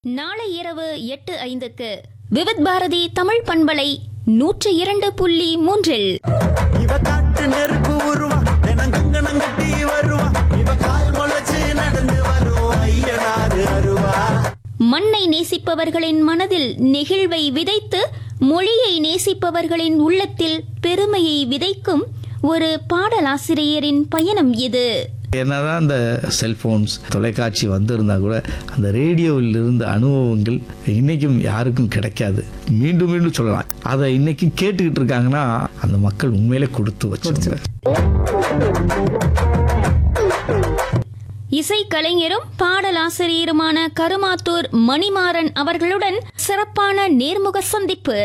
நாளை இரவு எட்டு ஐந்துக்கு விவித் பாரதி தமிழ் பண்பலை நூற்று இரண்டு புள்ளி மூன்றில் இவ காட்டு நெருப்பு உருவா தினங்கங்கனம் கட்டி வருவா இவ கால் முளைச்சு நடந்து வரும் ஐயனாறு அருவா மண்ணை நேசிப்பவர்களின் மனதில் நெகிழ்வை விதைத்து மொழியை நேசிப்பவர்களின் உள்ளத்தில் பெருமையை விதைக்கும் ஒரு பாடலாசிரியரின் பயணம் இது என்னதான் அந்த செல்போன்ஸ் தொலைக்காட்சி வந்திருந்தா கூட அந்த ரேடியோவில் இருந்த அனுபவங்கள் இன்னைக்கும் யாருக்கும் கிடைக்காது மீண்டும் மீண்டும் சொல்லலாம் அதை இன்னைக்கு கேட்டுக்கிட்டு இருக்காங்கன்னா அந்த மக்கள் உண்மையிலே கொடுத்து வச்சவங்க இசைக்கலைஞரும் பாடலாசிரியருமான கருமாத்தூர் மணிமாறன் அவர்களுடன் சிறப்பான நேர்முக சந்திப்பு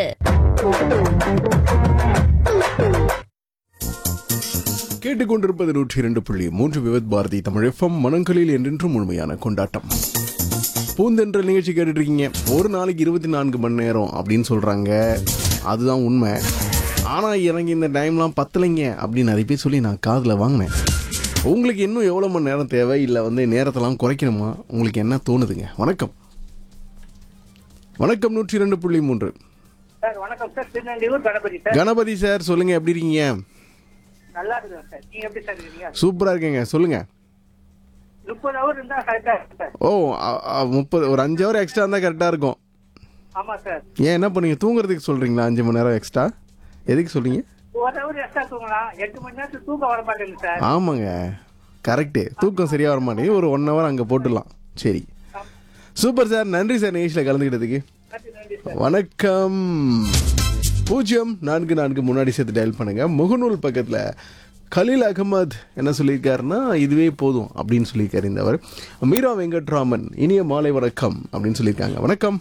கேட்டுக்கொண்டிருப்பது நூற்றி இரண்டு புள்ளி மூன்று விவத் பாரதி தமிழ் எஃப்எம் மனங்களில் என்றென்றும் முழுமையான கொண்டாட்டம் பூந்தென்ற நிகழ்ச்சி கேட்டுட்டு இருக்கீங்க ஒரு நாளைக்கு இருபத்தி நான்கு மணி நேரம் அப்படின்னு சொல்றாங்க அதுதான் உண்மை ஆனால் எனக்கு இந்த டைம்லாம் பத்தலைங்க அப்படின்னு நிறைய பேர் சொல்லி நான் காதில் வாங்கினேன் உங்களுக்கு இன்னும் எவ்வளோ மணி நேரம் தேவை இல்லை வந்து நேரத்தெல்லாம் குறைக்கணுமா உங்களுக்கு என்ன தோணுதுங்க வணக்கம் வணக்கம் நூற்றி இரண்டு புள்ளி மூன்று சார் வணக்கம் sir Tirunelvelur Ganapathi sir Ganapathi sir சொல்லுங்க எப்படி இருக்கீங்க நல்லா இருக்குதா சார் நீங்க எப்படி சார் இருக்கீங்க சூப்பராக இருக்கீங்க சொல்லுங்க முப்பது ஹவர் இருந்தா கரெக்டா இருக்கு சார் ஓ அ- அ, முப்பது ஒரு அஞ்சு ஹவர் எக்ஸ்ட்ரா இருந்தால் கரெக்டாக இருக்கும் ஆமா சார் ஏன் என்ன பண்ணீங்க தூங்குறதுக்கு சொல்கிறீங்களா அஞ்சு மணி நேரம் எக்ஸ்ட்ரா எதுக்கு சொல்றீங்க ஒரு ஹவர் எக்ஸ்ட்ரா தூங்கலாம் எட்டு மணி நேரத்துக்கு தூக்கம் வர மாட்டேங்குது சார் ஆமாங்க கரெக்டு தூக்கம் சரியாக வர மாட்டேங்குது ஒரு ஒன் ஹவர் அங்கே போட்டுடலாம் சரி சூப்பர் சார் நன்றி சார் நிகழ்ச்சியில் கலந்துக்கிட்டதுக்கு நன்றி நன்றி சார் வணக்கம் பூஜ்ஜியம் நான்கு நான்கு முன்னாடி சேர்த்து டயல் பண்ணுங்க முகநூல் பக்கத்தில் கலீல் அகமது என்ன சொல்லியிருக்காருன்னா இதுவே போதும் அப்படின்னு சொல்லியிருக்காரு இந்த அவர் மீரா வெங்கட்ராமன் இனிய மாலை வணக்கம் அப்படின்னு சொல்லியிருக்காங்க வணக்கம்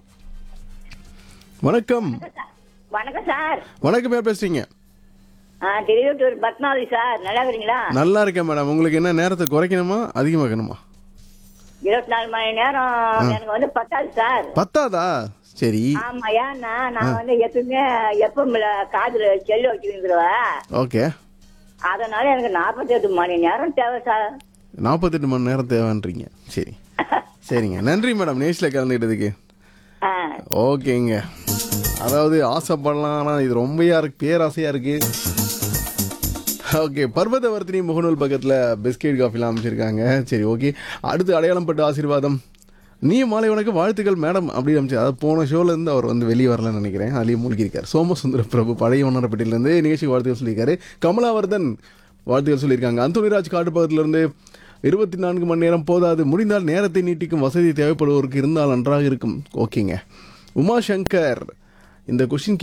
வணக்கம் வணக்கம் சார் வணக்கம் யார் பேசுறீங்க ஆ திருவிட்டூர் பத்மாவதி சார் நல்லா இருக்கிறீங்களா நல்லா இருக்கேன் மேடம் உங்களுக்கு என்ன நேரத்தை குறைக்கணுமா அதிகமாக்கணுமா இருபத்தி நாலு மணி நேரம் எனக்கு வந்து பத்தாது சார் பத்தாதா சரி ஆமா ஏன்னா நான் வந்து எப்பவுமே எப்பவுமே காதுல செல்லு வச்சுருந்துருவேன் ஓகே அதனால எனக்கு நாற்பத்தெட்டு மணி நேரம் தேவை சார் நாற்பத்தெட்டு மணி நேரம் தேவைன்றீங்க சரி சரிங்க நன்றி மேடம் நேஷில் கலந்துக்கிட்டதுக்கு ஆ ஓகேங்க அதாவது ஆசைப்படலாம் ஆனால் இது ரொம்பயா இருக்கு பேராசையா இருக்கு ஓகே பர்வதவர்த்தினி முகநூல் பக்கத்தில் பிஸ்கெட் காஃபிலாம் அமைச்சிருக்காங்க சரி ஓகே அடுத்து அடையாளம் பட்ட ஆசீர்வாதம் நீ மாலை உனக்கு வாழ்த்துக்கள் மேடம் அப்படி அமைச்சு அதாவது போன ஷோலேருந்து அவர் வந்து வெளியே வரலன்னு நினைக்கிறேன் அதுலேயும் மூழ்கியிருக்கார் சோமசுந்தர பிரபு பழைய ஒன்னரப்பட்டியிலேருந்து நிகழ்ச்சிக்கு வாழ்த்துக்கள் சொல்லியிருக்காரு கமலாவர்தன் வாழ்த்துக்கள் சொல்லியிருக்காங்க அந்தோனிராஜ் காட்டுப்பக்கத்திலிருந்து இருபத்தி நான்கு மணி நேரம் போதாது முடிந்தால் நேரத்தை நீட்டிக்கும் வசதி தேவைப்படுவோருக்கு இருந்தால் நன்றாக இருக்கும் ஓகேங்க உமா சங்கர் இந்த கொஷின்